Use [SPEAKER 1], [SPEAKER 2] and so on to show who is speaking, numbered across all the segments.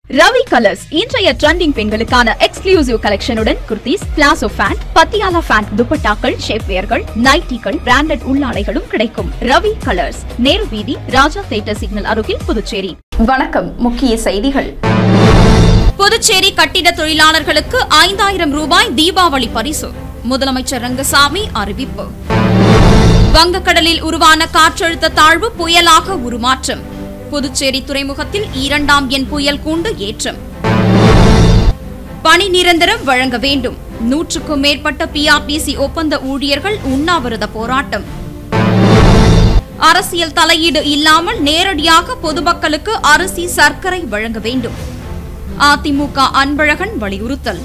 [SPEAKER 1] Ravi colours இன்றைய trending பெண்களுக்கான exclusive கலெக்ஷனுடன் kurtis palazzo pant Patiala pant துப்பட்டாக்கள் ஷேப்வேர்கள் நைட்டிகள் பிராண்டட் உள்ளாடைகளும் கிடைக்கும் ரவி கலர்ஸ் நேரு வீதி ராஜா தேட்டர் சிக்னல் அருகில் புதுச்சேரி
[SPEAKER 2] வணக்கம் முக்கிய செய்திகள்
[SPEAKER 3] புதுச்சேரி கட்டிட தொழிலாளர்களுக்கு ஐந்தாயிரம் ரூபாய் தீபாவளி பரிசு முதலமைச்சர் ரங்கசாமி அறிவிப்பு வங்கக்கடலில் உருவான காற்றழுத்த தாழ்வு புயலாக உருமாற்றம் புதுச்சேரி துறைமுகத்தில் இரண்டாம் எண் புயல் கூண்டு ஏற்றம் பணி நிரந்தரம் வழங்க வேண்டும் நூற்றுக்கும் மேற்பட்ட பிஆர்டிசி ஒப்பந்த ஊழியர்கள் உண்ணாவிரத போராட்டம் அரசியல் தலையீடு இல்லாமல் நேரடியாக பொதுமக்களுக்கு அரிசி சர்க்கரை வழங்க வேண்டும் அதிமுக அன்பழகன் வலியுறுத்தல்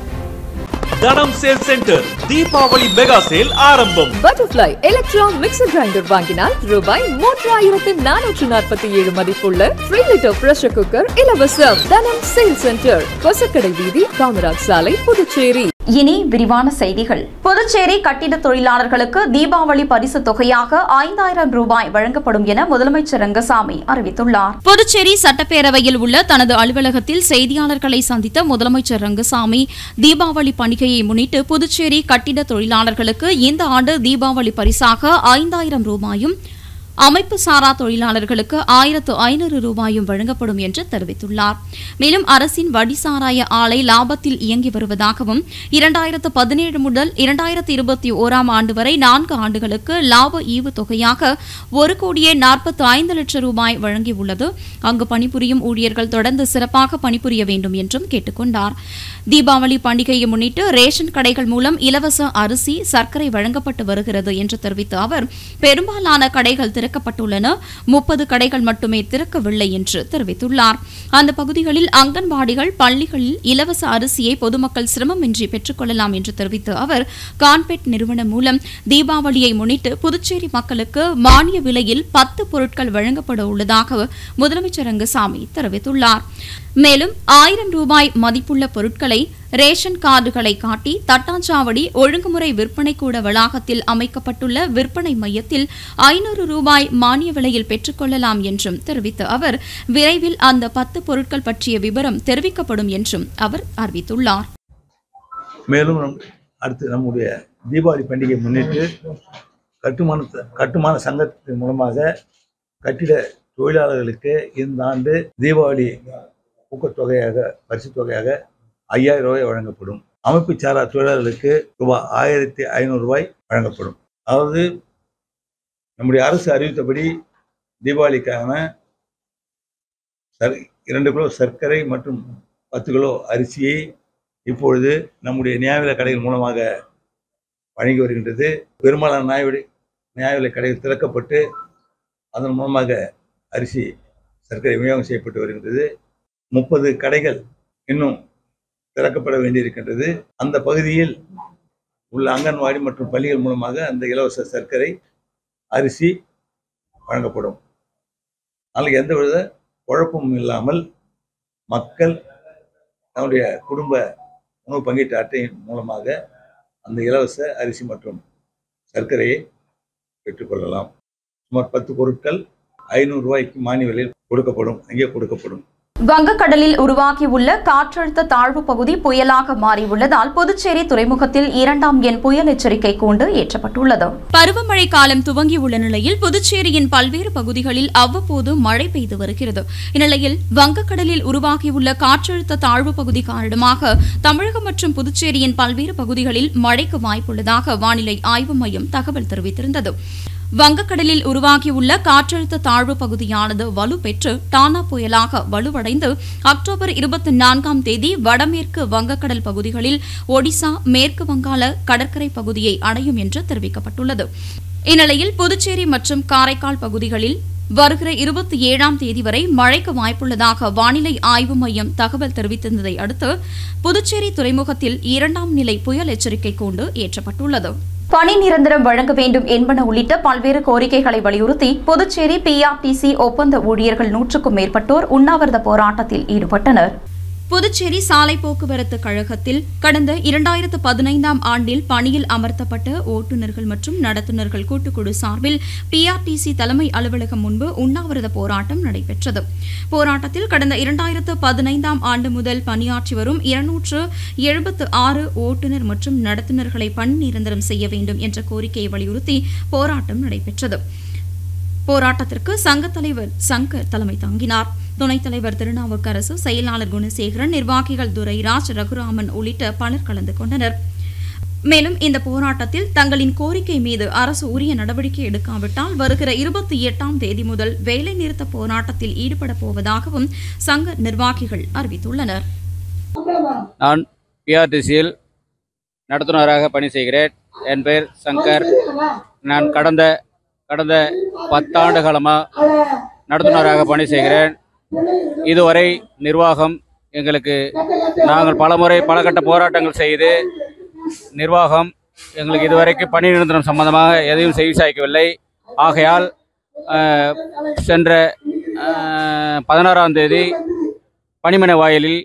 [SPEAKER 4] Thanam sale centre Deepavali mega sale ஆரம்பம்
[SPEAKER 5] பட்டர்ஃப்ளை எலக்ட்ரான் மிக்சர் கிரைண்டர் வாங்கினால் ரூபாய் மூன்றாயிரத்து நானூற்று நாற்பத்தி ஏழு மதிப்புள்ள த்ரீ லிட்டர் பிரஷர் குக்கர் இலவசம் தனம் சேல் சென்டர் கொசக்கடை வீதி காமராஜ் சாலை புதுச்சேரி
[SPEAKER 2] இனி விரிவான செய்திகள் புதுச்சேரி கட்டிட தொழிலாளர்களுக்கு தீபாவளி பரிசு தொகையாக ஐந்தாயிரம் ரூபாய் வழங்கப்படும் என முதலமைச்சர் ரங்கசாமி அறிவித்துள்ளார்
[SPEAKER 3] புதுச்சேரி சட்டப்பேரவையில் உள்ள தனது அலுவலகத்தில் செய்தியாளர்களை சந்தித்த முதலமைச்சர் ரங்கசாமி தீபாவளி பண்டிகையை முன்னிட்டு புதுச்சேரி கட்டிட தொழிலாளர்களுக்கு இந்த ஆண்டு தீபாவளி பரிசாக ஐந்தாயிரம் ரூபாயும் அமைப்பு சாரா தொழிலாளர்களுக்கு ஆயிரத்து ஐநூறு ரூபாயும் வழங்கப்படும் என்று தெரிவித்துள்ளார் மேலும் அரசின் வடிசாராய ஆலை லாபத்தில் இயங்கி வருவதாகவும் இரண்டாயிரத்து பதினேழு முதல் இரண்டாயிரத்து இருபத்தி ஓராம் ஆண்டு வரை நான்கு ஆண்டுகளுக்கு லாப ஈவு தொகையாக ஒரு கோடியே நாற்பத்தி ஐந்து லட்சம் ரூபாய் வழங்கியுள்ளது அங்கு பணிபுரியும் ஊழியர்கள் தொடர்ந்து சிறப்பாக பணிபுரிய வேண்டும் என்றும் கேட்டுக்கொண்டார் தீபாவளி பண்டிகையை முன்னிட்டு ரேஷன் கடைகள் மூலம் இலவச அரிசி சர்க்கரை வழங்கப்பட்டு வருகிறது என்று தெரிவித்த அவர் பெரும்பாலான கடைகள் திறக்கப்பட்டுள்ளன முப்பது கடைகள் மட்டுமே திறக்கவில்லை என்று தெரிவித்துள்ளார் அந்த பகுதிகளில் அங்கன்வாடிகள் பள்ளிகளில் இலவச அரிசியை பொதுமக்கள் சிரமமின்றி பெற்றுக்கொள்ளலாம் என்று தெரிவித்த அவர் கான்பெட் நிறுவனம் மூலம் தீபாவளியை முன்னிட்டு புதுச்சேரி மக்களுக்கு மானிய விலையில் பத்து பொருட்கள் வழங்கப்பட உள்ளதாக முதலமைச்சர் ரங்கசாமி தெரிவித்துள்ளார் மேலும் ஆயிரம் ரூபாய் மதிப்புள்ள பொருட்களை ரேஷன் கார்டுகளை காட்டி தட்டாஞ்சாவடி ஒழுங்குமுறை விற்பனை கூட வளாகத்தில் அமைக்கப்பட்டுள்ள விற்பனை மையத்தில் ஐநூறு ரூபாய் மானிய விலையில் பெற்றுக்கொள்ளலாம் என்றும் தெரிவித்த அவர் விரைவில் அந்த பத்து பொருட்கள் பற்றிய விவரம் தெரிவிக்கப்படும் என்றும் அவர் அறிவித்துள்ளார்
[SPEAKER 6] மேலும் நம் அடுத்து நம்முடைய தீபாவளி பண்டிகை முன்னிட்டு கட்டுமான கட்டுமான சங்கத்தின் மூலமாக கட்டிட தொழிலாளர்களுக்கு இந்த ஆண்டு தீபாவளி ஊக்கத்தொகையாக பரிசுத் தொகையாக ஐயாயிரம் ரூபாய் வழங்கப்படும் அமைப்பு சாரா தொழிலாளர்களுக்கு ரூபாய் ஆயிரத்தி ஐநூறு ரூபாய் வழங்கப்படும் அதாவது நம்முடைய அரசு அறிவித்தபடி தீபாவளிக்கான சர் இரண்டு கிலோ சர்க்கரை மற்றும் பத்து கிலோ அரிசியை இப்பொழுது நம்முடைய நியாய விலை கடைகள் மூலமாக வழங்கி வருகின்றது பெரும்பாலான நியாய விலை நியாய விலை கடைகள் திறக்கப்பட்டு அதன் மூலமாக அரிசி சர்க்கரை விநியோகம் செய்யப்பட்டு வருகின்றது முப்பது கடைகள் இன்னும் திறக்கப்பட வேண்டியிருக்கின்றது அந்த பகுதியில் உள்ள அங்கன்வாடி மற்றும் பள்ளிகள் மூலமாக அந்த இலவச சர்க்கரை அரிசி வழங்கப்படும் அதனால் எந்தவித குழப்பமும் இல்லாமல் மக்கள் தன்னுடைய குடும்ப உணவு பங்கீட்டு அட்டையின் மூலமாக அந்த இலவச அரிசி மற்றும் சர்க்கரையை பெற்றுக்கொள்ளலாம் சுமார் பத்து பொருட்கள் ஐநூறு ரூபாய்க்கு மானிய விலையில் கொடுக்கப்படும் அங்கே கொடுக்கப்படும்
[SPEAKER 2] வங்கக்கடலில் உருவாகியுள்ள காற்றழுத்த தாழ்வு பகுதி புயலாக மாறியுள்ளதால் புதுச்சேரி துறைமுகத்தில் இரண்டாம் எண் புயல் எச்சரிக்கை கூண்டு ஏற்றப்பட்டுள்ளது
[SPEAKER 3] பருவமழை காலம் துவங்கியுள்ள நிலையில் புதுச்சேரியின் பல்வேறு பகுதிகளில் அவ்வப்போது மழை பெய்து வருகிறது இந்நிலையில் வங்கக்கடலில் உருவாகியுள்ள காற்றழுத்த தாழ்வு பகுதி காரணமாக தமிழகம் மற்றும் புதுச்சேரியின் பல்வேறு பகுதிகளில் மழைக்கு வாய்ப்புள்ளதாக வானிலை ஆய்வு மையம் தகவல் தெரிவித்திருந்தது வங்கக்கடலில் உருவாகியுள்ள காற்றழுத்த தாழ்வு பகுதியானது வலுப்பெற்று டானா புயலாக வலுவடைந்து அக்டோபர் இருபத்தி நான்காம் தேதி வடமேற்கு வங்கக்கடல் பகுதிகளில் ஒடிசா மேற்கு வங்காள கடற்கரை பகுதியை அடையும் என்று தெரிவிக்கப்பட்டுள்ளது இந்நிலையில் புதுச்சேரி மற்றும் காரைக்கால் பகுதிகளில் வருகிற இருபத்தி ஏழாம் தேதி வரை மழைக்கு வாய்ப்புள்ளதாக வானிலை ஆய்வு மையம் தகவல் தெரிவித்திருந்ததை அடுத்து புதுச்சேரி துறைமுகத்தில் இரண்டாம் நிலை புயல் எச்சரிக்கை கூண்டு ஏற்றப்பட்டுள்ளது
[SPEAKER 2] பணி நிரந்தரம் வழங்க வேண்டும் என்பன உள்ளிட்ட பல்வேறு கோரிக்கைகளை வலியுறுத்தி புதுச்சேரி பிஆர்டிசி ஒப்பந்த ஊழியர்கள் நூற்றுக்கும் மேற்பட்டோர் உண்ணாவிரத போராட்டத்தில் ஈடுபட்டனர்
[SPEAKER 3] புதுச்சேரி சாலை போக்குவரத்து கழகத்தில் கடந்த இரண்டாயிரத்து பதினைந்தாம் ஆண்டில் பணியில் அமர்த்தப்பட்ட ஓட்டுநர்கள் மற்றும் நடத்துனர்கள் கூட்டுக்குழு சார்பில் பிஆர்டிசி தலைமை அலுவலகம் முன்பு உண்ணாவிரத போராட்டம் நடைபெற்றது போராட்டத்தில் கடந்த இரண்டாயிரத்து பதினைந்தாம் ஆண்டு முதல் பணியாற்றி வரும் இருநூற்று எழுபத்து ஆறு ஓட்டுநர் மற்றும் நடத்துனர்களை பணி நிரந்தரம் செய்ய வேண்டும் என்ற கோரிக்கையை வலியுறுத்தி போராட்டம் நடைபெற்றது போராட்டத்திற்கு சங்க தலைவர் சங்கர் தலைமை தாங்கினார் துணைத் தலைவர் திருநாவுக்கரசு செயலாளர் குணசேகரன் நிர்வாகிகள் துரைராஜ் ரகுராமன் உள்ளிட்ட பலர் கலந்து கொண்டனர் மேலும் இந்த போராட்டத்தில் தங்களின் கோரிக்கை மீது அரசு உரிய நடவடிக்கை எடுக்காவிட்டால் வருகிற இருபத்தி எட்டாம் தேதி முதல் வேலைநிறுத்த போராட்டத்தில் ஈடுபடப் போவதாகவும் சங்க நிர்வாகிகள் அறிவித்துள்ளனர்
[SPEAKER 7] நான் பிஆர்டிசியில் நடத்துனராக பணி செய்கிறேன் என் பெயர் சங்கர் நான் கடந்த கடந்த பத்தாண்டு காலமாக நடத்துனராக பணி செய்கிறேன் இதுவரை நிர்வாகம் எங்களுக்கு நாங்கள் பலமுறை பல கட்ட போராட்டங்கள் செய்து நிர்வாகம் எங்களுக்கு இதுவரைக்கும் பணி நிரந்தரம் சம்பந்தமாக எதையும் செய்தி சாய்க்கவில்லை ஆகையால் அஹ், சென்ற அஹ், பதினாறாம் தேதி பணிமனை வாயிலில்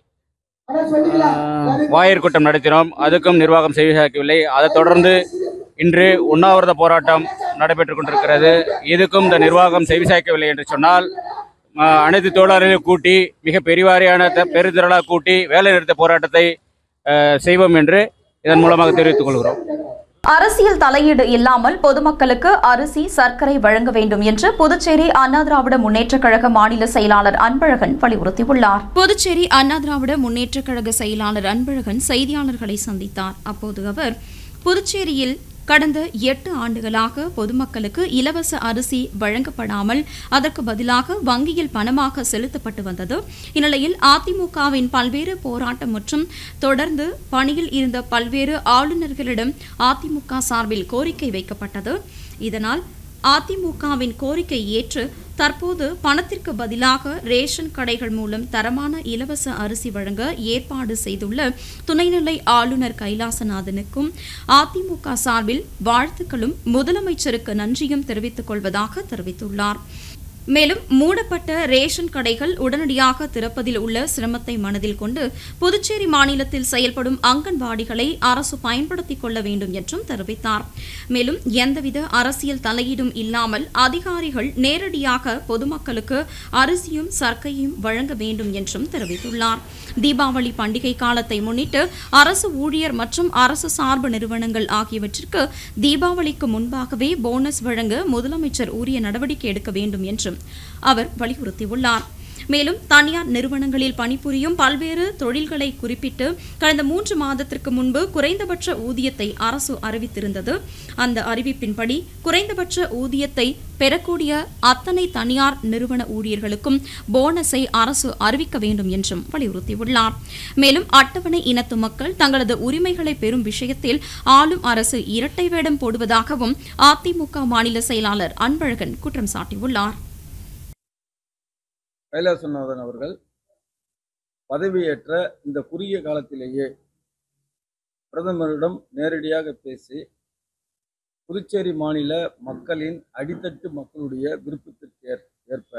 [SPEAKER 7] ஆஹ், வாயிற் கூட்டம் நடத்தினோம் அதுக்கும் நிர்வாகம் செய்யவில்லை அதைத் தொடர்ந்து இன்று உண்ணாவிரத போராட்டம் நடைபெற்றுக் கொண்டிருக்கிறது இதுக்கும் இந்த நிர்வாகம் செவிசாய்க்கவில்லை என்று சொன்னால் ஆஹ், அனைத்து தொழிலாளர்களையும் கூட்டி மிக பெரிவாரியான த- பெருந்திரளாக கூட்டி வேலைநிறுத்த போராட்டத்தை ஆஹ், செய்வோம் என்று இதன் மூலமாக தெரிவித்துக் கொள்கிறோம்
[SPEAKER 2] அரசியல் தலையீடு இல்லாமல் பொதுமக்களுக்கு அரிசி சர்க்கரை வழங்க வேண்டும் என்று புதுச்சேரி அண்ணா திராவிட முன்னேற்றக் கழக மாநில செயலாளர் அன்பழகன் வலியுறுத்தியுள்ளார்
[SPEAKER 3] புதுச்சேரி அண்ணா திராவிட முன்னேற்றக் கழக செயலாளர் அன்பழகன் செய்தியாளர்களை சந்தித்தார் அப்போது அவர் புதுச்சேரியில் கடந்த எட்டு ஆண்டுகளாக பொதுமக்களுக்கு இலவச அரிசி வழங்கப்படாமல் அதற்கு பதிலாக வங்கியில் பணமாக செலுத்தப்பட்டு வந்தது இந்நிலையில் அதிமுகவின் பல்வேறு போராட்டம் மற்றும் தொடர்ந்து பணியில் இருந்த பல்வேறு ஆளுநர்களிடம் அதிமுக சார்பில் கோரிக்கை வைக்கப்பட்டது இதனால் அதிமுகவின் கோரிக்கை ஏற்று தற்போது பணத்திற்கு பதிலாக ரேஷன் கடைகள் மூலம் தரமான இலவச அரிசி வழங்க ஏற்பாடு செய்துள்ள துணைநிலை ஆளுநர் கைலாசநாதனுக்கும் அதிமுக சார்பில் வாழ்த்துக்களும் முதலமைச்சருக்கு நன்றியும் தெரிவித்துக் கொள்வதாக தெரிவித்துள்ளார் மேலும் மூடப்பட்ட ரேஷன் கடைகள் உடனடியாக திறப்பதில் உள்ள சிரமத்தை மனதில் கொண்டு புதுச்சேரி மாநிலத்தில் செயல்படும் அங்கன்வாடிகளை அரசு பயன்படுத்திக் கொள்ள வேண்டும் என்றும் தெரிவித்தார் மேலும் எந்தவித அரசியல் தலையீடும் இல்லாமல் அதிகாரிகள் நேரடியாக பொதுமக்களுக்கு அரிசியும் சர்க்கையும் வழங்க வேண்டும் என்றும் தெரிவித்துள்ளார் தீபாவளி பண்டிகை காலத்தை முன்னிட்டு அரசு ஊழியர் மற்றும் அரசு சார்பு நிறுவனங்கள் ஆகியவற்றிற்கு தீபாவளிக்கு முன்பாகவே போனஸ் வழங்க முதலமைச்சர் உரிய நடவடிக்கை எடுக்க வேண்டும் என்றும் அவர் வலியுறுத்தியுள்ளார் மேலும் தனியார் நிறுவனங்களில் பணிபுரியும் பல்வேறு தொழில்களை குறிப்பிட்டு கடந்த மூன்று மாதத்திற்கு முன்பு குறைந்தபட்ச ஊதியத்தை அரசு அறிவித்திருந்தது அந்த அறிவிப்பின்படி குறைந்தபட்ச ஊதியத்தை பெறக்கூடிய அத்தனை தனியார் நிறுவன ஊழியர்களுக்கும் போனஸை அரசு அறிவிக்க வேண்டும் என்றும் வலியுறுத்தியுள்ளார் மேலும் அட்டவணை இனத்து மக்கள் தங்களது உரிமைகளை பெறும் விஷயத்தில் ஆளும் அரசு இரட்டை வேடம் போடுவதாகவும் அதிமுக மாநில செயலாளர் அன்பழகன் குற்றம் சாட்டியுள்ளார்
[SPEAKER 8] கைலாசநாதன் அவர்கள் பதவியேற்ற இந்த குறுகிய காலத்திலேயே பிரதமரிடம் நேரடியாக பேசி புதுச்சேரி மாநில மக்களின் அடித்தட்டு மக்களுடைய விருப்பத்திற்கு ஏற்- ஏற்ப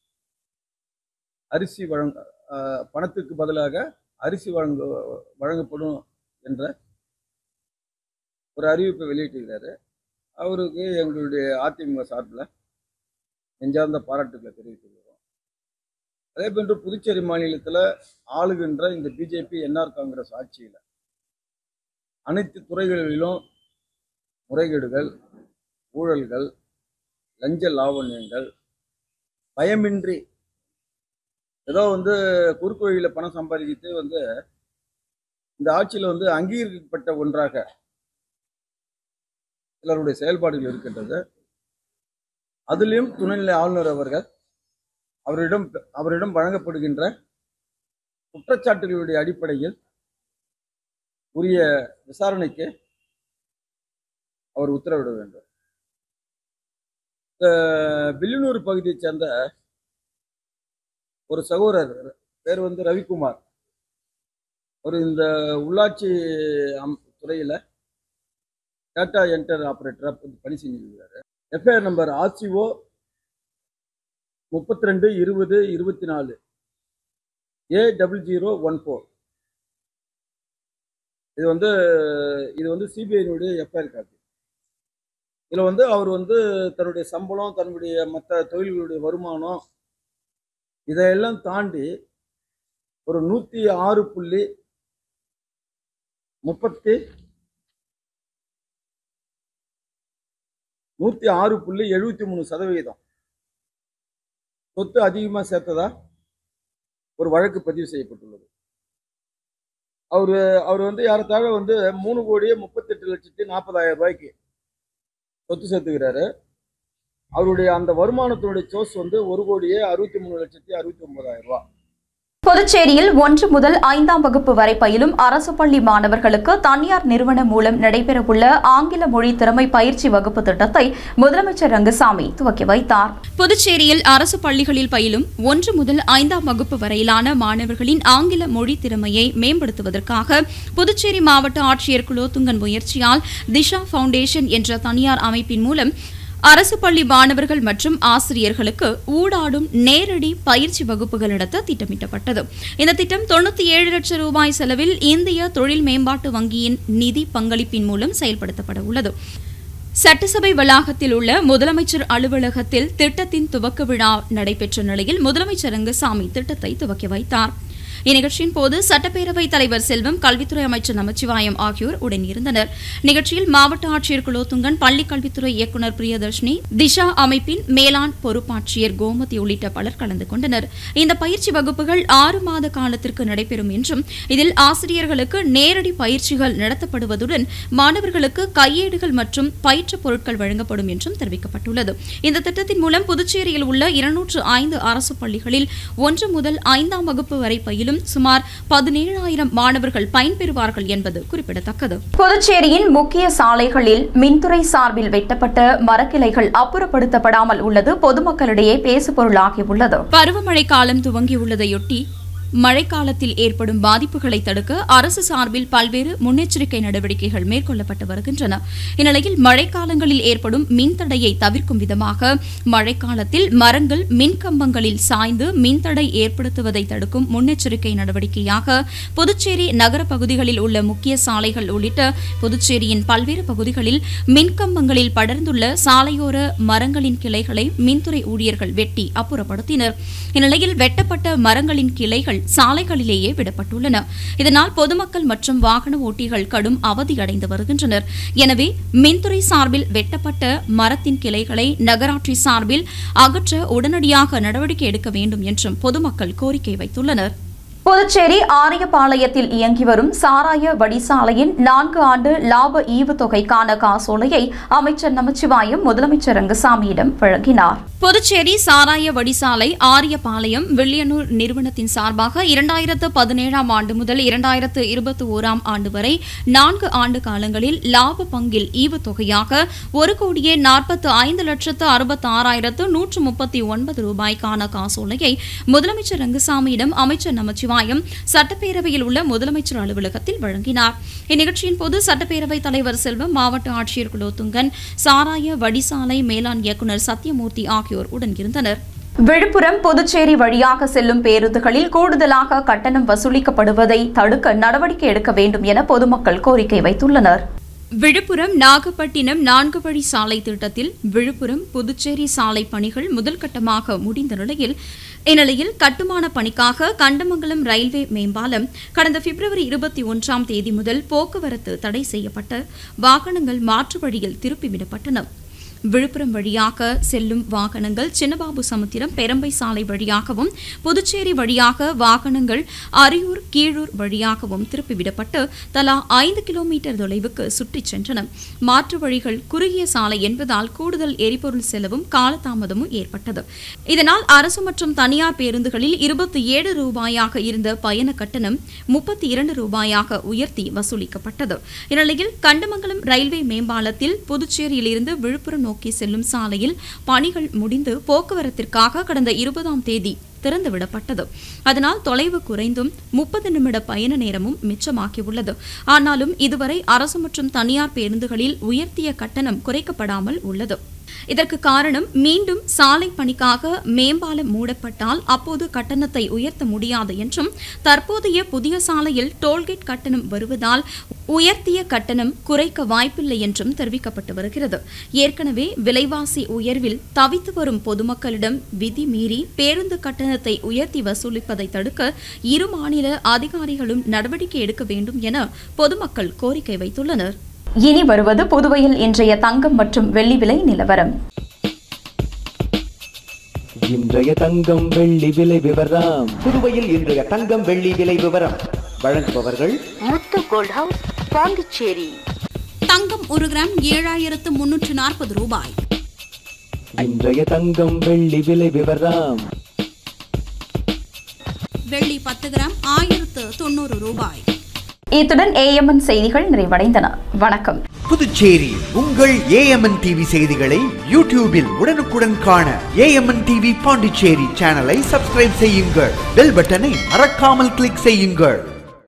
[SPEAKER 8] அரிசி வழங்க ஆஹ், பணத்துக்கு பதிலாக அரிசி வழங்க வழங்கப்படும் என்ற ஒரு அறிவிப்பை வெளியிட்டிருக்கிறாரு அவருக்கு எங்களுடைய அதிமுக சார்பில் நெஞ்சார்ந்த பாராட்டுகளை தெரிவித்துள்ளோம் அதே போன்று புதுச்சேரி மாநிலத்தில் ஆளுகின்ற இந்த பிஜேபி என்ஆர் காங்கிரஸ் ஆட்சியில் அனைத்து துறைகளிலும் முறைகேடுகள் ஊழல்கள் லஞ்ச லாவண்யங்கள் பயமின்றி ஏதோ வந்து குறுக்கு வழியில் பணம் சம்பாதிக்கிட்டு வந்து இந்த ஆட்சியில் வந்து அங்கீகரிக்கப்பட்ட ஒன்றாக சிலருடைய செயல்பாடுகள் இருக்கின்றது அதிலும் துணைநிலை ஆளுநர் அவர்கள் அவரிடம் அவரிடம் வழங்கப்படுகின்ற குற்றச்சாட்டுகளுடைய அடிப்படையில் உரிய விசாரணைக்கு அவர் உத்தரவிட வேண்டும் இந்த வில்லியனூர் பகுதியைச் சேர்ந்த ஒரு சகோதரர் பேர் வந்து ரவிக்குமார் ஒரு இந்த உள்ளாட்சி அம் துறையில் டேட்டா என்டர் ஆப்ரேட்டராக பணி செஞ்சிருக்கிறாரு எஃப்ஐஆர் நம்பர் ஆர்சிஓ முப்பத்தி ரெண்டு இருபது இருபத்தி நாலு A double zero one four இது வந்து இது வந்து சிபிஐனுடைய எஃப்ஐஆர் காப்பி இதில் வந்து அவர் வந்து தன்னுடைய சம்பளம் தன்னுடைய மற்ற தொழில்களுடைய வருமானம் இதையெல்லாம் தாண்டி ஒரு நூற்றி ஆறு புள்ளி முப்பத்தி நூற்றி ஆறு புள்ளி எழுபத்தி மூணு சதவிகிதம் சொத்து அதிகமாக சேர்த்ததா ஒரு வழக்கு பதிவு செய்யப்பட்டுள்ளது அவர் அவர் வந்து யாரத்தாழ வந்து மூணு கோடியே முப்பத்தெட்டு லட்சத்தி நாற்பதாயிரம் ரூபாய்க்கு சொத்து சேர்த்துக்கிறாரு அவருடைய அந்த வருமானத்தினுடைய சோர்ஸ் வந்து ஒரு கோடியே அறுபத்தி மூணு லட்சத்தி அறுபத்தி ஒன்பதாயிரம் ரூபாய்
[SPEAKER 2] புதுச்சேரியில் ஒன்று முதல் ஐந்தாம் வகுப்பு வரை பயிலும் அரசு பள்ளி மாணவர்களுக்கு தனியார் நிறுவனம் மூலம் நடைபெறவுள்ள ஆங்கில மொழி திறமை பயிற்சி வகுப்பு திட்டத்தை முதலமைச்சர் ரங்கசாமி துவக்கி வைத்தார்
[SPEAKER 3] புதுச்சேரியில் அரசு பள்ளிகளில் பயிலும் ஒன்று முதல் ஐந்தாம் வகுப்பு வரையிலான மாணவர்களின் ஆங்கில மொழி திறமையை மேம்படுத்துவதற்காக புதுச்சேரி மாவட்ட ஆட்சியர் குலோத்துங்கன் முயற்சியால் திஷா ஃபவுண்டேஷன் என்ற தனியார் அமைப்பின் மூலம் அரசு பள்ளி மாணவர்கள் மற்றும் ஆசிரியர்களுக்கு ஊடாடும் நேரடி பயிற்சி வகுப்புகள் நடத்த திட்டமிட்டப்பட்டது இந்த திட்டம் தொண்ணூத்தி ஏழு லட்சம் ரூபாய் செலவில் இந்திய தொழில் மேம்பாட்டு வங்கியின் நிதி பங்களிப்பின் மூலம் செயல்படுத்தப்பட உள்ளது சட்டசபை வளாகத்தில் உள்ள முதலமைச்சர் அலுவலகத்தில் திட்டத்தின் துவக்க விழா நடைபெற்ற நிலையில் முதலமைச்சர் ரங்கசாமி திட்டத்தை துவக்கி வைத்தார் இந்நிகழ்ச்சியின் போது சட்டப்பேரவைத் தலைவர் செல்வம் கல்வித்துறை அமைச்சர் நமச்சிவாயம் ஆகியோர் உடனிருந்தனர் நிகழ்ச்சியில் மாவட்ட ஆட்சியர் குலோத்துங்கன் பள்ளிக் கல்வித்துறை இயக்குநர் பிரியதர்ஷினி திஷா அமைப்பின் மேலாண் பொறுப்பாட்சியர் கோமதி உள்ளிட்ட பலர் கலந்து கொண்டனர் இந்த பயிற்சி வகுப்புகள் ஆறு மாத காலத்திற்கு நடைபெறும் என்றும் இதில் ஆசிரியர்களுக்கு நேரடி பயிற்சிகள் நடத்தப்படுவதுடன் மாணவர்களுக்கு கையேடுகள் மற்றும் பயிற்று பொருட்கள் வழங்கப்படும் என்றும் தெரிவிக்கப்பட்டுள்ளது இந்த திட்டத்தின் மூலம் புதுச்சேரியில் உள்ள இருநூற்று ஐந்து அரசு பள்ளிகளில் ஒன்று முதல் ஐந்தாம் வகுப்பு வரை பயிலும் சுமார் பதினேழாயிரம் மாணவர்கள் பயன்பெறுவார்கள் என்பது குறிப்பிடத்தக்கது
[SPEAKER 2] புதுச்சேரியின் முக்கிய சாலைகளில் மின்துறை சார்பில் வெட்டப்பட்ட மரக்கிளைகள் அப்புறப்படுத்தப்படாமல் உள்ளது பொதுமக்களிடையே பேசுபொருளாகியுள்ளது
[SPEAKER 3] பருவமழை காலம் துவங்கியுள்ளதையொட்டி மழைக்காலத்தில் ஏற்படும் பாதிப்புகளை தடுக்க அரசு சார்பில் பல்வேறு முன்னெச்சரிக்கை நடவடிக்கைகள் மேற்கொள்ளப்பட்டு வருகின்றன இந்நிலையில் மழைக்காலங்களில் ஏற்படும் மின்தடையை தவிர்க்கும் விதமாக மழைக்காலத்தில் மரங்கள் மின்கம்பங்களில் சாய்ந்து மின்தடை ஏற்படுத்துவதை தடுக்கும் முன்னெச்சரிக்கை நடவடிக்கையாக புதுச்சேரி நகர பகுதிகளில் உள்ள முக்கிய சாலைகள் உள்ளிட்ட புதுச்சேரியின் பல்வேறு பகுதிகளில் மின்கம்பங்களில் படர்ந்துள்ள சாலையோர மரங்களின் கிளைகளை மின்துறை ஊழியர்கள் வெட்டி அப்புறப்படுத்தினர் இந்நிலையில் வெட்டப்பட்ட மரங்களின் கிளைகள் சாலைகளிலேயே விடப்பட்டுள்ளன இதனால் பொதுமக்கள் மற்றும் வாகன ஓட்டிகள் கடும் அவதியடைந்து வருகின்றனர் எனவே மின்துறை சார்பில் வெட்டப்பட்ட மரத்தின் கிளைகளை நகராட்சி சார்பில் அகற்ற உடனடியாக நடவடிக்கை எடுக்க வேண்டும் என்றும் பொதுமக்கள் கோரிக்கை வைத்துள்ளனர்
[SPEAKER 2] புதுச்சேரி ஆரியபாளையத்தில் இயங்கி வரும் சாராய வடிசாலையின் நான்கு ஆண்டு லாப ஈவுத்தொகைக்கான காசோலையை அமைச்சர் நமச்சிவாயம் முதலமைச்சர் ரங்கசாமியிடம் வழங்கினார்
[SPEAKER 3] புதுச்சேரி சாராய வடிசாலை ஆரியபாளையம் வில்லியனூர் நிறுவனத்தின் சார்பாக இரண்டாயிரத்து பதினேழாம் ஆண்டு முதல் இரண்டாயிரத்து இருபத்தி ஓராம் ஆண்டு வரை நான்கு ஆண்டு காலங்களில் லாப பங்கில் ஈவுத்தொகையாக ஒரு கோடியே நாற்பத்து ஐந்து லட்சத்து அறுபத்தி ஆறாயிரத்து நூற்று முப்பத்தி ஒன்பது ரூபாய்க்கான காசோலையை முதலமைச்சர் ரங்கசாமியிடம் அமைச்சர் நமச்சிவாயம் சட்டப்பேரவையில் உள்ள முதலமைச்சர் அலுவலகத்தில் வழங்கினார் இந்நிகழ்ச்சியின் போது சட்டப்பேரவைத் தலைவர் செல்வம் மாவட்ட ஆட்சியர் குலோத்துங்கன் சாராய வடிசாலை மேலாண் இயக்குநர் சத்யமூர்த்தி ஆகியோர் உடன் இருந்தனர்
[SPEAKER 2] விழுப்புரம் புதுச்சேரி வழியாக செல்லும் பேருந்துகளில் கூடுதலாக கட்டணம் வசூலிக்கப்படுவதை தடுக்க நடவடிக்கை எடுக்க வேண்டும் என பொதுமக்கள் கோரிக்கை வைத்துள்ளனர்
[SPEAKER 3] விழுப்புரம் நாகப்பட்டினம் நான்கு வழி சாலை திட்டத்தில் விழுப்புரம் புதுச்சேரி சாலை பணிகள் முதல் கட்டமாக முடிந்த நிலையில் இந்நிலையில் கட்டுமான பணிக்காக கண்டமங்கலம் ரயில்வே மேம்பாலம் கடந்த பிப்ரவரி இருபத்தி ஒன்றாம் தேதி முதல் போக்குவரத்து தடை செய்யப்பட்ட வாகனங்கள் மாற்று வழியில் திருப்பிவிடப்பட்டன விழுப்புரம் வழியாக செல்லும் வாகனங்கள் சின்னபாபு சமுத்திரம் பெரம்பை சாலை வழியாகவும் புதுச்சேரி வழியாக வாகனங்கள் அரியூர் கீழூர் வழியாகவும் திருப்பிவிடப்பட்டு தலா ஐந்து கிலோமீட்டர் தொலைவுக்கு சுற்றிச் சென்றன மாற்று வழிகள் குறுகிய சாலை என்பதால் கூடுதல் எரிபொருள் செலவும் காலதாமதமும் ஏற்பட்டது இதனால் அரசு மற்றும் தனியார் பேருந்துகளில் இருபத்தி ஏழு ரூபாயாக இருந்த பயண கட்டணம் முப்பத்தி இரண்டு ரூபாயாக உயர்த்தி வசூலிக்கப்பட்டது இந்நிலையில் கண்டமங்கலம் ரயில்வே மேம்பாலத்தில் புதுச்சேரியிலிருந்து விழுப்புரம் நோக்கி செல்லும் சாலையில் பணிகள் முடிந்து போக்குவரத்திற்காக கடந்த இருபதாம் தேதி திறந்துவிடப்பட்டது அதனால் தொலைவு குறைந்தும் முப்பது நிமிட பயண நேரமும் மிச்சமாகியுள்ளது ஆனாலும் இதுவரை அரசு மற்றும் தனியார் பேருந்துகளில் உயர்த்திய கட்டணம் குறைக்கப்படாமல் உள்ளது இதற்கு காரணம் மீண்டும் சாலை பணிக்காக மேம்பாலம் மூடப்பட்டால் அப்போது கட்டணத்தை உயர்த்த முடியாது என்றும் தற்போதைய புதிய சாலையில் டோல்கேட் கட்டணம் வருவதால் உயர்த்திய கட்டணம் குறைக்க வாய்ப்பில்லை என்றும் தெரிவிக்கப்பட்டு வருகிறது ஏற்கனவே விலைவாசி உயர்வில் தவித்து வரும் பொதுமக்களிடம் விதி மீறி பேருந்து கட்டணத்தை உயர்த்தி வசூலிப்பதை தடுக்க இரு மாநில அதிகாரிகளும் நடவடிக்கை எடுக்க வேண்டும் என பொதுமக்கள் கோரிக்கை வைத்துள்ளனர்
[SPEAKER 2] இனி வருவது புதுவையில் இன்றைய தங்கம் மற்றும் வெள்ளி விலை நிலவரம்
[SPEAKER 9] இன்றைய தங்கம் வெள்ளி விலை விவரம் புதுவையில் இன்றைய தங்கம் வெள்ளி விலை விவரம் வழங்குபவர்கள்
[SPEAKER 10] முத்து கோல்ட் ஹவுஸ் பாண்டிச்சேரி
[SPEAKER 3] தங்கம் ஒரு கிராம் ஏழாயிரத்து முன்னூற்று நாற்பது ரூபாய்
[SPEAKER 9] இன்றைய தங்கம் வெள்ளி விலை விவரம்
[SPEAKER 3] வெள்ளி பத்து கிராம் ஆயிரத்து தொண்ணூறு ரூபாய்
[SPEAKER 2] இத்துடன் ஏஎம்என் செய்திகள் நிறைவடைந்தன வணக்கம்
[SPEAKER 11] புதுச்சேரி உங்கள் ஏஎம்என் டிவி செய்திகளை யூடியூபில் உடனுக்குடன் காண ஏஎம்என் டிவி பாண்டிச்சேரி சேனலை சப்ஸ்கிரைப் செய்யுங்கள் பெல் பட்டனை மறக்காமல் கிளிக் செய்யுங்கள்